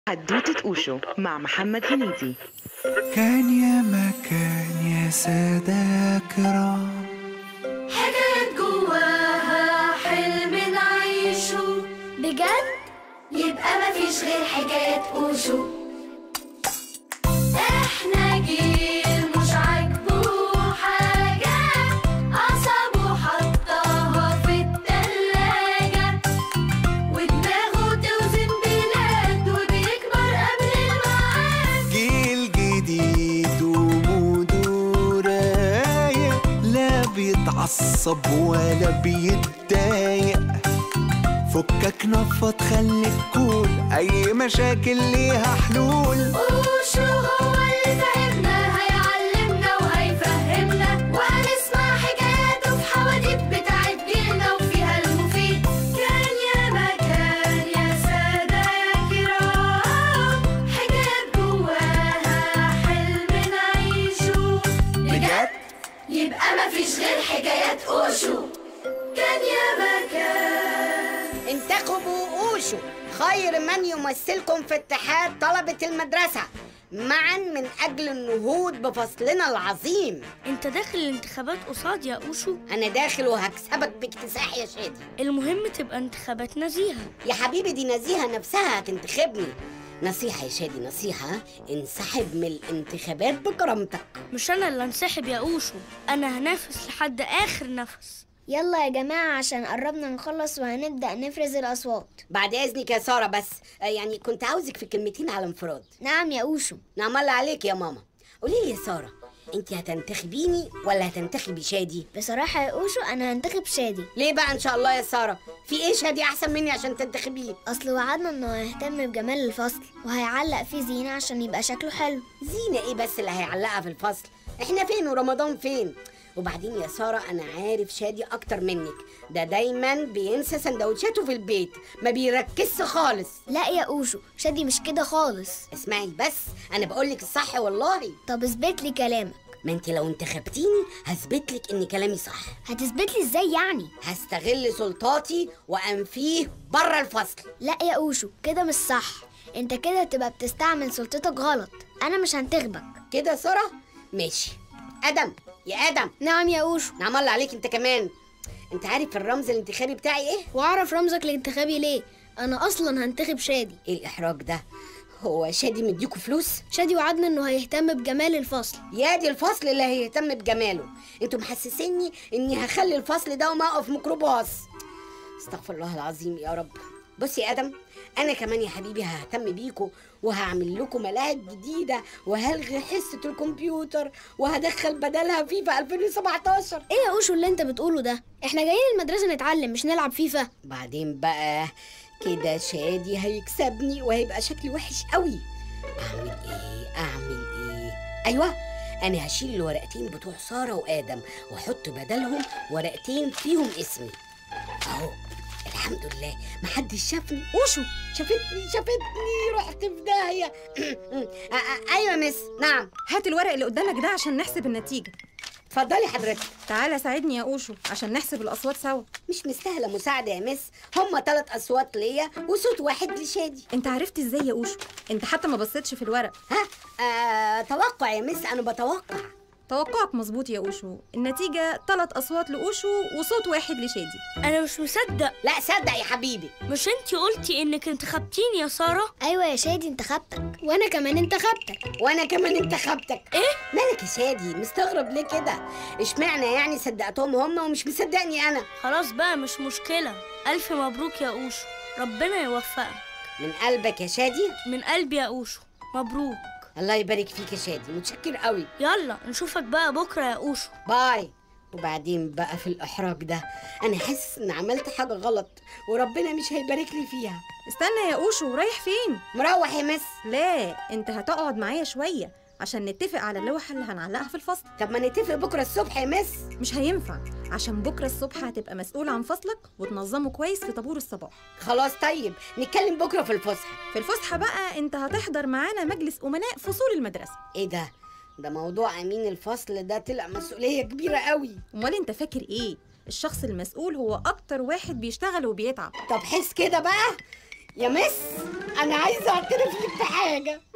حدوتة أوشو مع محمد هنيدي كان يا مكان يا سادة كرام حاجات جواها حلم نعيشه بجد؟ يبقى مفيش غير حكايات اوشو احنا جيل مش عاجبه حاجة عصبه حطها في التلاجة ودماغه توزن بلاد وبيكبر قبل الميعاد جيل جديد وموده رايق لا بيتعصب ولا بيتضايق فكك نفض خليك كول اي مشاكل ليها حلول اوشو هو اللي تعبنا هيعلمنا وهيفهمنا وهنسمع حكاياته في حواديت بتاعت جيلنا وفيها المفيد كان يا مكان يا سادة يا كرام حكايات جواها حلم نعيشه بجد؟ يبقى مفيش غير حكايات اوشو كان يا مكان انتخبوا اوشو خير من يمثلكم في اتحاد طلبة المدرسة معا من أجل النهوض بفصلنا العظيم انت داخل الانتخابات قصاد يا اوشو أنا داخل وهكسبك باكتساح يا شادي المهم تبقى انتخابات نزيهة يا حبيبي دي نزيهة نفسها هتنتخبني نصيحة يا شادي نصيحة انسحب من الانتخابات بكرامتك مش انا اللي انسحب يا اوشو انا هنافس لحد اخر نفس يلا يا جماعة عشان قربنا نخلص وهنبدأ نفرز الأصوات بعد إذنك يا سارة بس آه، يعني كنت عاوزك في كلمتين على انفراد نعم يا أوشو نعم الله عليك يا ماما قولي لي يا سارة انت هتنتخبيني ولا هتنتخبي شادي بصراحة يا أوشو أنا هنتخب شادي ليه بقى ان شاء الله يا ساره في ايه شادي احسن مني عشان تنتخبيه أصل وعدنا إنه هيهتم بجمال الفصل وهيعلق فيه زينة عشان يبقى شكله حلو زينه ايه بس اللي هيعلقها في الفصل احنا فين ورمضان فين وبعدين يا ساره انا عارف شادي اكتر منك ده دايما بينسى سندوتشاته في البيت ما بيركزش خالص لا يا أوشو شادي مش كده خالص اسمعي بس انا بقولك الصح والله طب اثبت لي كلامك ما انت لو انتخبتيني هثبت لك ان كلامي صح هتثبت لي ازاي يعني هستغل سلطاتي وانفيه بره الفصل لا يا أوشو كده مش صح انت كده تبقى بتستعمل سلطتك غلط أنا مش هنتخبك كده يا ساره ماشي ادم يا ادم نعم يا أوشو نعم الله عليك انت كمان انت عارف الرمز الانتخابي بتاعي ايه وأعرف رمزك الانتخابي ليه أنا أصلا هنتخب شادي ايه الاحراج ده هو شادي مديكوا فلوس شادي وعدنا إنه هيهتم بجمال الفصل يا دي الفصل اللي هيهتم بجماله انتوا محسسيني اني هخلي الفصل ده موقف ميكروباص استغفر الله العظيم يا رب بص يا ادم انا كمان يا حبيبي ههتم بيكوا وهعمل لكم ملاعب جديده وهلغي حصه الكمبيوتر وهدخل بدلها فيفا 2017 ايه يا اوشو اللي انت بتقوله ده احنا جايين المدرسه نتعلم مش نلعب فيفا بعدين بقى كده شادي هيكسبني وهيبقى شكلي وحش قوي اعمل ايه اعمل ايه ايوه انا هشيل الورقتين بتوع ساره وادم واحط بدلهم ورقتين فيهم اسمي اهو الحمد لله محدش شافني اوشو شافتني شافتني رحت في داهيه آ- آ- ايوه يا مس نعم هات الورق اللي قدامك ده عشان نحسب النتيجة اتفضلي حضرتك تعالى ساعدني يا أوشو عشان نحسب الأصوات سوا مش مستاهله مساعده يا مس هما ثلاث اصوات ليا وصوت واحد لشادي انت عرفت ازاي يا أوشو انت حتى ما بصيتش في الورق ها آه توقع يا مس انا بتوقع توقعك مظبوط يا أوشو النتيجة ثلاث أصوات لأوشو وصوت واحد لشادي انا مش مصدق لا صدق يا حبيبي مش انتي قلتي انك انتخبتيني يا سارة ايوه يا شادي انتخبتك وانا كمان انتخبتك وانا كمان انتخبتك ايه مالك يا شادي مستغرب ليه كده اشمعنى يعني صدقتهم هم ومش مصدقني انا خلاص بقى مش مشكلة الف مبروك يا اوشو ربنا يوفقك من قلبك يا شادي من قلبي يا اوشو مبروك الله يبارك فيك يا شادي متشكر قوي يلا نشوفك بقى بكرة يا اوشو باي وبعدين بقى في الاحراج ده انا حاسس ان عملت حاجه غلط وربنا مش هيبارك لي فيها استنى يا أوشو رايح فين؟ مروح يا مس لا انت هتقعد معايا شوية عشان نتفق على اللوحة اللي هنعلقها في الفصل طب ما نتفق بكره الصبح يا مس مش هينفع عشان بكرة الصبح هتبقى مسؤول عن فصلك وتنظمه كويس في طابور الصباح خلاص طيب نتكلم بكره في الفسحه في الفسحة بقى انت هتحضر معانا مجلس أمناء فصول المدرسة ايه ده ده موضوع امين الفصل ده طلع مسؤوليه كبيره قوي امال انت فاكر ايه الشخص المسؤول هو اكتر واحد بيشتغل وبيتعب طب حس كده بقى يا مس انا عايزه اعترف لك بحاجه